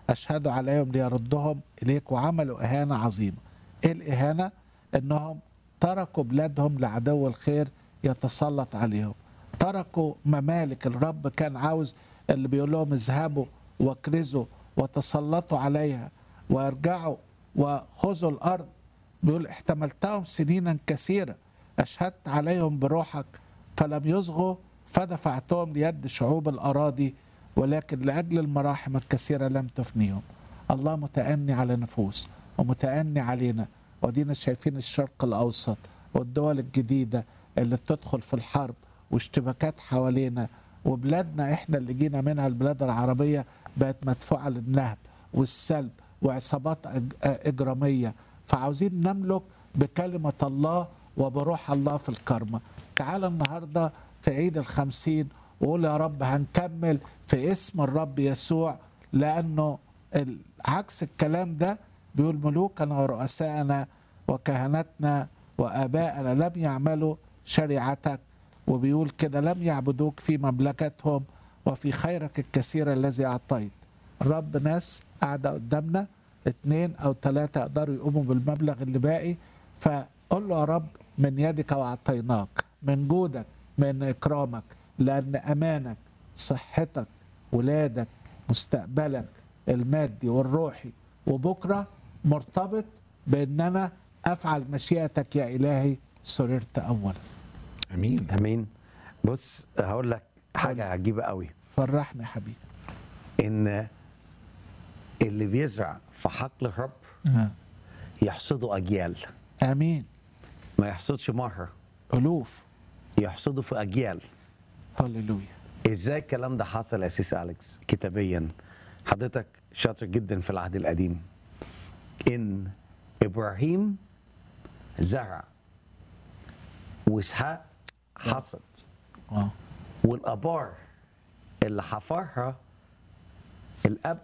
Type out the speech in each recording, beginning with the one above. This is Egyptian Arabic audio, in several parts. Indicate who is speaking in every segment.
Speaker 1: أشهدوا عليهم ليردهم إليك وعملوا إهانة عظيمة إيه الإهانة؟ إنهم تركوا بلادهم لعدو الخير يتسلط عليهم تركوا ممالك الرب كان عاوز اللي بيقول لهم اذهبوا واكرزوا وتسلطوا عليها وارجعوا وخذوا الارض بيقول احتملتهم سنينا كثيره اشهدت عليهم بروحك فلم يصغوا فدفعتهم ليد شعوب الاراضي ولكن لاجل المراحم الكثيره لم تفنيهم الله متأني على نفوس ومتأني علينا ودينا شايفين الشرق الاوسط والدول الجديده اللي بتدخل في الحرب واشتباكات حوالينا وبلادنا احنا اللي جينا منها البلاد العربيه بقت مدفوعه للنهب والسلب وعصابات أج- اجراميه فعاوزين نملك بكلمه الله وبروح الله في الكرمه تعال النهارده في عيد الخمسين وقول يا رب هنكمل في اسم الرب يسوع لانه ال- عكس الكلام ده بيقول ملوكنا ورؤساءنا وكهنتنا وابائنا لم يعملوا شريعتك وبيقول كده لم يعبدوك في مملكتهم وفي خيرك الكثير الذي اعطيت الرب ناس قاعده قدامنا اتنين او ثلاثه يقدروا يقوموا بالمبلغ اللي باقي فقول له يا رب من يدك واعطيناك من جودك من اكرامك لان امانك صحتك ولادك مستقبلك المادي والروحي وبكره مرتبط بان انا افعل مشيئتك يا الهي سررت اولا
Speaker 2: امين
Speaker 3: امين بص هقول لك حاجه عجيبه قوي
Speaker 1: فرحني يا حبيبي
Speaker 3: ان اللي بيزرع في حقل الرب
Speaker 1: آه.
Speaker 3: يحصده اجيال
Speaker 1: امين
Speaker 3: ما يحصدش مره
Speaker 1: الوف
Speaker 3: يحصده في اجيال
Speaker 1: هللويا
Speaker 3: ازاي الكلام ده حصل يا سيس اليكس كتابيا حضرتك شاطر جدا في العهد القديم ان ابراهيم زرع واسحاق حصد
Speaker 1: اه
Speaker 3: والابار اللي حفرها الاب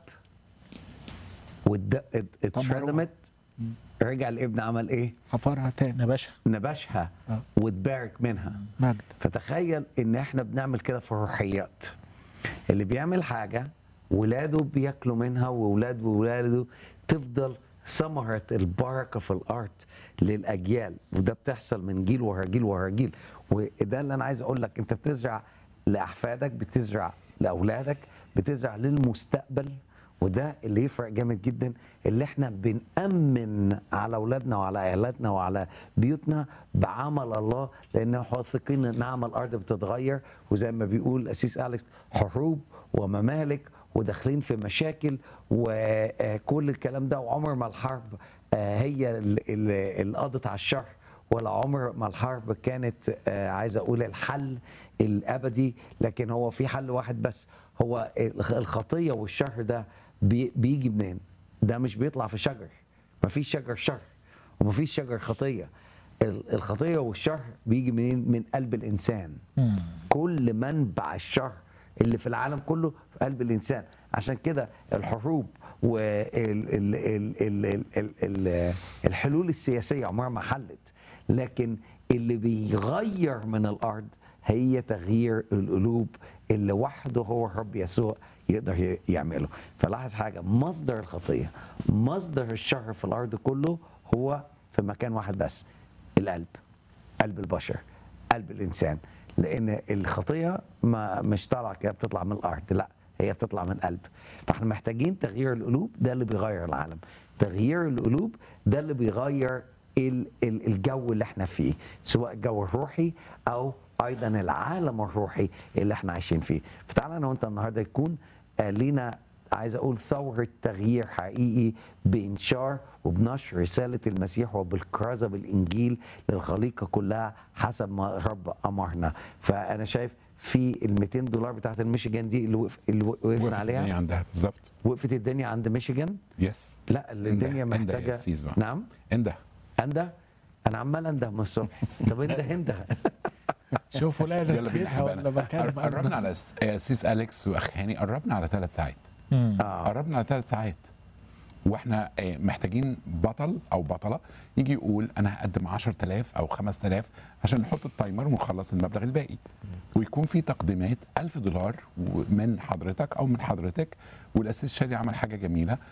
Speaker 3: والد... ات- اتردمت رجع الابن عمل ايه؟
Speaker 1: حفرها تاني
Speaker 4: نباشا
Speaker 3: نبشها
Speaker 1: آه.
Speaker 3: واتبارك منها
Speaker 1: مجد
Speaker 3: فتخيل ان احنا بنعمل كده في الروحيات اللي بيعمل حاجه ولاده بياكلوا منها واولاد وولاده تفضل ثمرة البركة في الأرض للأجيال وده بتحصل من جيل ورا جيل ورا جيل وده اللي أنا عايز أقول لك أنت بتزرع لأحفادك بتزرع لأولادك بتزرع للمستقبل وده اللي يفرق جامد جدا اللي احنا بنأمن على اولادنا وعلى عيالاتنا وعلى بيوتنا بعمل الله لان احنا واثقين ان نعم الارض بتتغير وزي ما بيقول الاسيس اليكس حروب وممالك وداخلين في مشاكل وكل الكلام ده وعمر ما الحرب آه، هي ال- ال- اللي قضت على الشر ولا عمر ما الحرب كانت آه، عايز اقول الحل الابدي لكن هو في حل واحد بس هو الخ- الخطيه والشر ده بي- بيجي منين؟ ده مش بيطلع في شجر مفيش شجر شر ومفيش شجر خطيه ال- الخطيه والشر بيجي منين؟ من قلب الانسان كل منبع الشر اللي في العالم كله في قلب الانسان عشان كده الحروب والحلول السياسيه عمرها ما حلت لكن اللي بيغير من الارض هي تغيير القلوب اللي وحده هو الرب يسوع يقدر ي- يعمله فلاحظ حاجه مصدر الخطيه مصدر الشر في الارض كله هو في مكان واحد بس القلب قلب البشر قلب الانسان لان الخطيه ما مش طالعه كده بتطلع من الارض لا هي بتطلع من القلب فاحنا محتاجين تغيير القلوب ده اللي بيغير العالم تغيير القلوب ده اللي بيغير ال- ال- الجو اللي احنا فيه سواء الجو الروحي او ايضا العالم الروحي اللي احنا عايشين فيه فتعالى انا وانت النهارده يكون آه، لينا عايز اقول ثورة تغيير حقيقي بإنشار وبنشر رسالة المسيح وبالكرازة بالإنجيل للخليقة كلها حسب ما الرب أمرنا فأنا شايف في ال 200 دولار بتاعت الميشيغان دي اللي وقف اللي
Speaker 2: وقفت
Speaker 3: وقفنا
Speaker 2: الدنيا
Speaker 3: عليها
Speaker 2: عندها بالظبط
Speaker 3: وقفت الدنيا عند ميشيغان
Speaker 2: يس
Speaker 3: لا الدنيا
Speaker 2: انده- انده يا
Speaker 3: محتاجة
Speaker 2: سيس بقى.
Speaker 3: نعم
Speaker 2: انده
Speaker 3: انده انا عمال انده من الصبح طب انده انده
Speaker 1: شوفوا لا
Speaker 2: يلا بينا
Speaker 1: نسيها
Speaker 2: حبايبنا.
Speaker 1: ولا مكان
Speaker 2: قر- قربنا على س- آه، سيس اليكس واخ هاني قربنا على ثلاث ساعات
Speaker 3: آه.
Speaker 2: قربنا على ثلاث ساعات واحنا آه، محتاجين بطل او بطله يجي يقول انا هقدم 10000 او 5000 عشان نحط التايمر ونخلص المبلغ الباقي ويكون في تقديمات 1000 دولار من حضرتك او من حضرتك والاسيس شادي عمل حاجه جميله